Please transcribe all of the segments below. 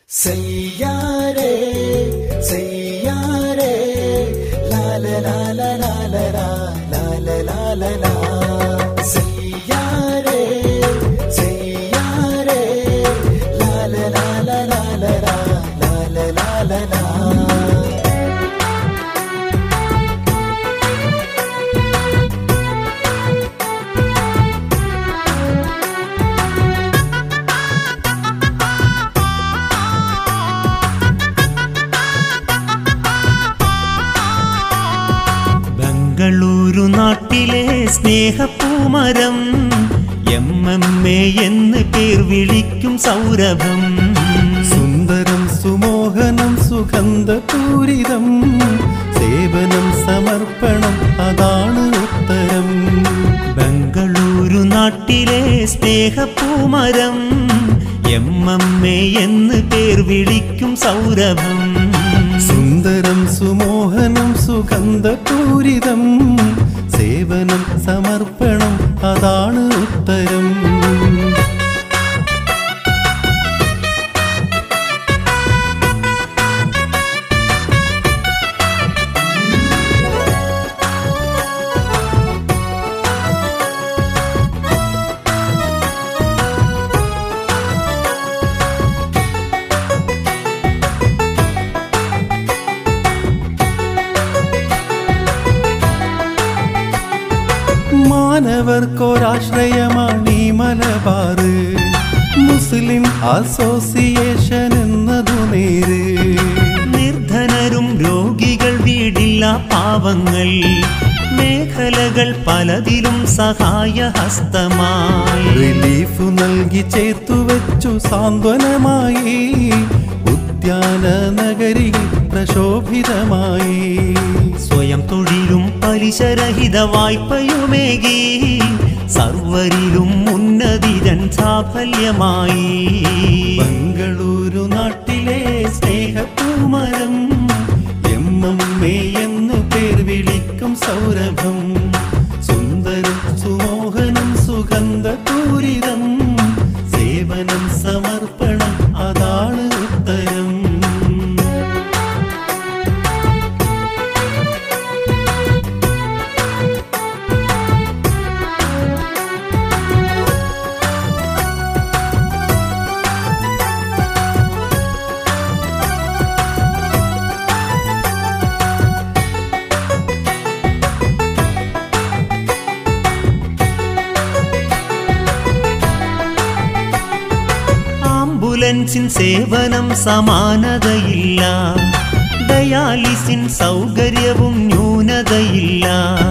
സയ്യാരേ സയ്യാരേ ലാല ലാല ലാല ലാ, ലാല ലാല ലാ. സയ്യാരേ സയ്യാരേ ലാല ലാല ലാല ലാ, ലാല ലാല ലാ. ബംഗളൂരു നാട്ടിലെ സ്നേഹപ്പൂമരം എം എം എ എന്ന് പേർ വിളിക്കും സൗരഭം സുന്ദരം സുമോഹനം സുഗന്ധപൂരിതം സേവനം സമർപ്പണം അതാണ് ഉത്തരം ബംഗളൂരു നാട്ടിലെ സ്നേഹപ്പൂമരം എം എം എ എന്ന് പേർ വിളിക്കും സൗരഭം സുന്ദരം സുമോഹനം സുഗന്ധപൂരിതം സേവനം സമർപ്പണം അതാണ് ഉത്തരം മാനവർക്കൊരാശ്രയമാണ് ഈ മലബാറ് മുസ്ലിം അസോസിയേഷൻ എന്നതു നേര് നിർധനരും രോഗികൾ വീടില്ല പാവങ്ങൾ മേഖലകൾ പലതിലും സഹായഹസ്തമായി റിലീഫ് നൽകി ചേർത്തു വെച്ചു സാന്ത്വനമായി ഉദ്യാന നഗരി പ്രശോഭിതമായി സ്വയം തൊഴിലും പലിശരഹിത വായ്പയുമേകി സർവരിലും ഉന്നതിരൻ സാഫല്യമായി ബംഗളൂരു നാട്ടിലെ സ്നേഹപ്പൂമരം എം എം എ എന്നു പേർ വിളിക്കും സൗരഭം സുന്ദരം സുമോഹനം സുഗന്ധപൂരിതം സേവനം സമർപ്പണം അതാണ് ഉത്തരം ആംബുലൻസിൻ സേവനം സമാനതയില്ല ഡയാലിസിൻ സൗകര്യവും ന്യൂനതയില്ല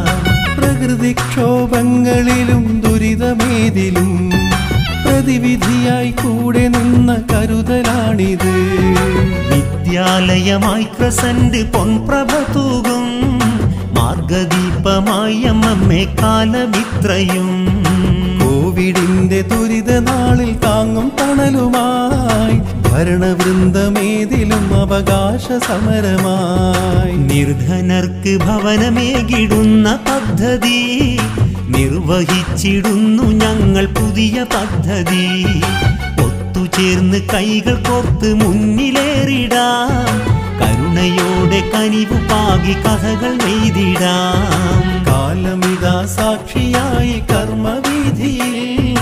പ്രകൃതിക്ഷോഭങ്ങളിലും ദുരിതമേതിലും പ്രതിവിധിയായി കൂടെ നിന്ന കരുതലാണിത് വിദ്യാലയമായി ക്രസന്റ് പൊൻപ്രഭ തൂകും മാർഗദീപമായി അമ്മമ്മേ കാലമിത്രയും കോവിഡിന്റെ ദുരിത നാളിൽ താങ്ങും തണലുമായി ഭരണവൃന്ദമേതിലും അവകാശ സമരമായി നിർധനർക്ക് ഭവനമേകിടുന്ന പദ്ധതി നിർവഹിച്ചിടുന്നു ഞങ്ങൾ പുതിയ പദ്ധതി ഒത്തുചേർന്ന് കൈകൾ കോർത്ത് മുന്നിലേറിടാം കരുണയോടെ കനിവു പാകി കഥകൾ നെയ്തിടാം കാലമിതാ സാക്ഷിയായി കർമ്മവീതിയിൽ